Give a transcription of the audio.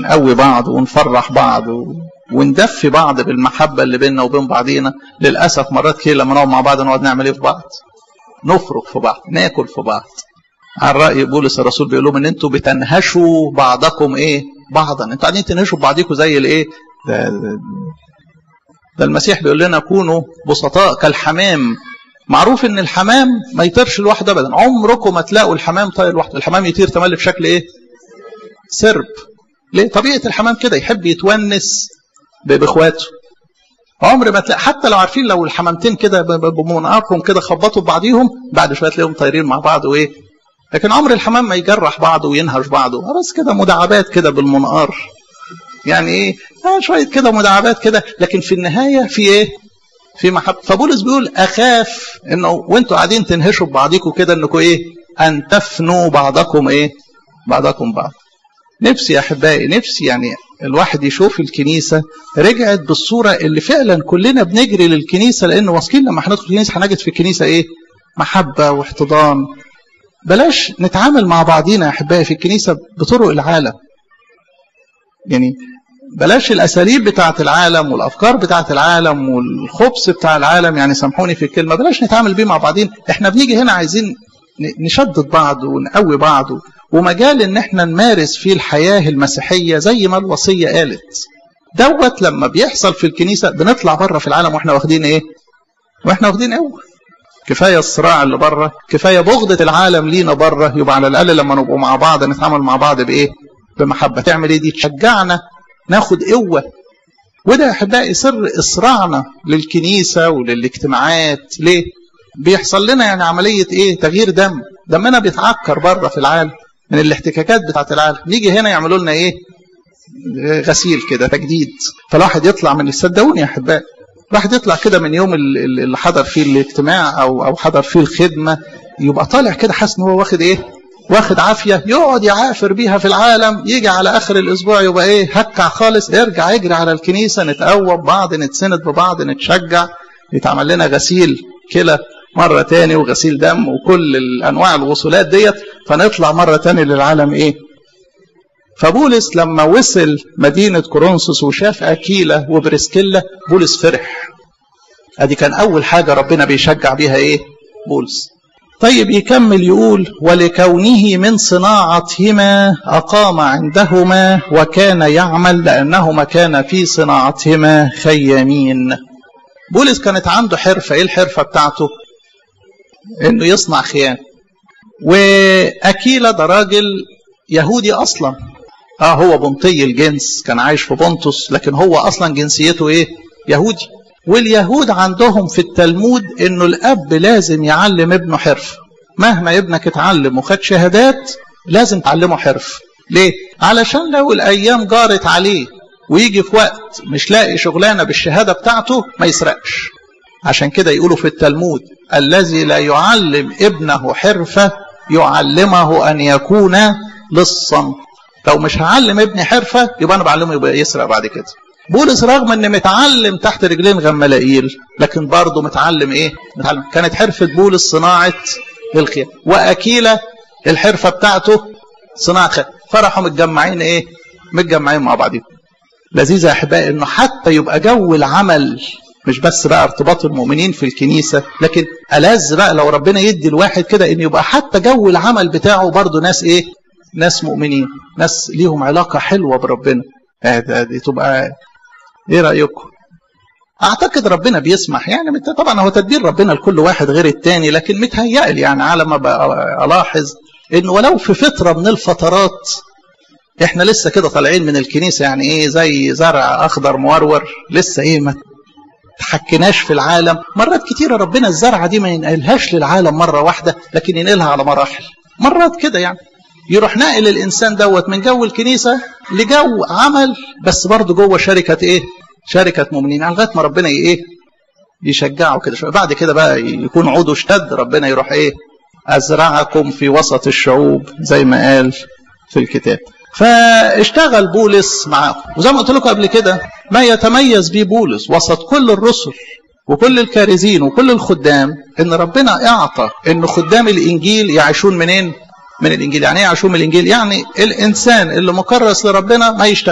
ونقوي بعض ونفرح بعض وندفي بعض بالمحبة اللي بيننا وبين بعضينا للأسف مرات كتير لما نقعد مع بعض نقعد نعمل ايه في بعض نفرق في بعض ناكل في بعض على رأي بولس الرسول بيقول لهم ان انتوا بتنهشوا بعضكم ايه بعضا انتوا قاعدين تنهشوا بعضكم زي الايه ده, ده, ده المسيح بيقول لنا كونوا بسطاء كالحمام معروف ان الحمام ما يطيرش لوحده ابدا عمركم ما تلاقوا الحمام طاير لوحده الحمام يطير تملي في شكل ايه سرب ليه طبيعه الحمام كده يحب يتونس باخواته عمر ما تلاقي حتى لو عارفين لو الحمامتين كده بمنقارهم كده خبطوا ببعضيهم بعد شويه تلاقيهم طايرين مع بعض وايه لكن عمر الحمام ما يجرح بعضه وينهش بعضه بس كده مداعبات كده بالمنقار يعني ايه آه شويه كده مداعبات كده لكن في النهايه في ايه في محبه فبولس بيقول اخاف انه وانتوا قاعدين تنهشوا ببعضكم كده انكم ايه ان تفنوا بعضكم ايه بعضكم بعض نفسي يا احبائي نفسي يعني الواحد يشوف الكنيسه رجعت بالصوره اللي فعلا كلنا بنجري للكنيسه لان واثقين لما هندخل الكنيسه هنجد في الكنيسه ايه محبه واحتضان بلاش نتعامل مع بعضينا يا احبائي في الكنيسه بطرق العالم يعني بلاش الاساليب بتاعه العالم والافكار بتاعه العالم والخبث بتاع العالم يعني سامحوني في الكلمه بلاش نتعامل بيه مع بعضين احنا بنيجي هنا عايزين نشدد بعض ونقوي بعض ومجال ان احنا نمارس فيه الحياه المسيحيه زي ما الوصيه قالت دوت لما بيحصل في الكنيسه بنطلع بره في العالم واحنا واخدين ايه واحنا واخدين قوه كفايه الصراع اللي بره كفايه بغضه العالم لينا بره يبقى على الاقل لما نبقوا مع بعض نتعامل مع بعض بايه بمحبه تعمل ايه دي تشجعنا ناخد قوه وده يا احبائي سر اسراعنا للكنيسه وللاجتماعات ليه بيحصل لنا يعني عمليه ايه تغيير دم دمنا بيتعكر بره في العالم من الاحتكاكات بتاعت العالم نيجي هنا يعملوا لنا ايه غسيل كده تجديد فالواحد يطلع من صدقوني يا احبائي الواحد يطلع كده من يوم اللي حضر فيه الاجتماع او او حضر فيه الخدمه يبقى طالع كده حاسس ان هو واخد ايه واخد عافيه يقعد يعافر بيها في العالم يجي على اخر الاسبوع يبقى ايه هكع خالص يرجع يجري على الكنيسه نتقوى ببعض نتسند ببعض نتشجع يتعمل لنا غسيل كلى مرة تاني وغسيل دم وكل الأنواع الغسولات ديت فنطلع مرة تاني للعالم إيه فبولس لما وصل مدينة كورنثوس وشاف أكيلة وبرسكيلا بولس فرح أدي كان أول حاجة ربنا بيشجع بيها إيه بولس طيب يكمل يقول ولكونه من صناعتهما أقام عندهما وكان يعمل لأنهما كان في صناعتهما خيامين بولس كانت عنده حرفة إيه الحرفة بتاعته انه يصنع خيام واكيلا ده راجل يهودي اصلا اه هو بنطي الجنس كان عايش في بنطس لكن هو اصلا جنسيته ايه يهودي واليهود عندهم في التلمود انه الاب لازم يعلم ابنه حرف مهما ابنك اتعلم وخد شهادات لازم تعلمه حرف ليه علشان لو الايام جارت عليه ويجي في وقت مش لاقي شغلانه بالشهاده بتاعته ما يسرقش عشان كده يقولوا في التلمود الذي لا يعلم ابنه حرفة يعلمه أن يكون لصا لو مش هعلم ابني حرفة يبقى أنا بعلمه يبقى يسرق بعد كده بولس رغم ان متعلم تحت رجلين غملائيل لكن برضه متعلم ايه متعلم. كانت حرفة بولس صناعة الخيام وأكيلة الحرفة بتاعته صناعة خيام فرحوا متجمعين ايه متجمعين مع بعضهم لذيذ يا احبائي انه حتى يبقى جو العمل مش بس بقى ارتباط المؤمنين في الكنيسة لكن ألذ بقى لو ربنا يدي الواحد كده ان يبقى حتى جو العمل بتاعه برضه ناس ايه ناس مؤمنين ناس ليهم علاقة حلوة بربنا دي تبقى ايه رأيكم اعتقد ربنا بيسمح يعني طبعا هو تدبير ربنا لكل واحد غير التاني لكن متهيألي يعني على ما بقى الاحظ انه ولو في فترة من الفترات احنا لسه كده طالعين من الكنيسة يعني ايه زي زرع اخضر مورور لسه ايه ما تحكناش في العالم مرات كتيرة ربنا الزرعة دي ما ينقلهاش للعالم مرة واحدة لكن ينقلها على مراحل مرات كده يعني يروح ناقل الإنسان دوت من جو الكنيسة لجو عمل بس برضه جوه شركة إيه شركة مؤمنين يعني لغاية ما ربنا إيه يشجعه كده شوية بعد كده بقى يكون عوده اشتد ربنا يروح إيه أزرعكم في وسط الشعوب زي ما قال في الكتاب فاشتغل بولس معاهم وزي ما قلت لكم قبل كده ما يتميز به بولس وسط كل الرسل وكل الكارزين وكل الخدام ان ربنا اعطى ان خدام الانجيل يعيشون منين من الانجيل يعني ايه يعيشون من الانجيل يعني الانسان اللي مكرس لربنا ما يشتغل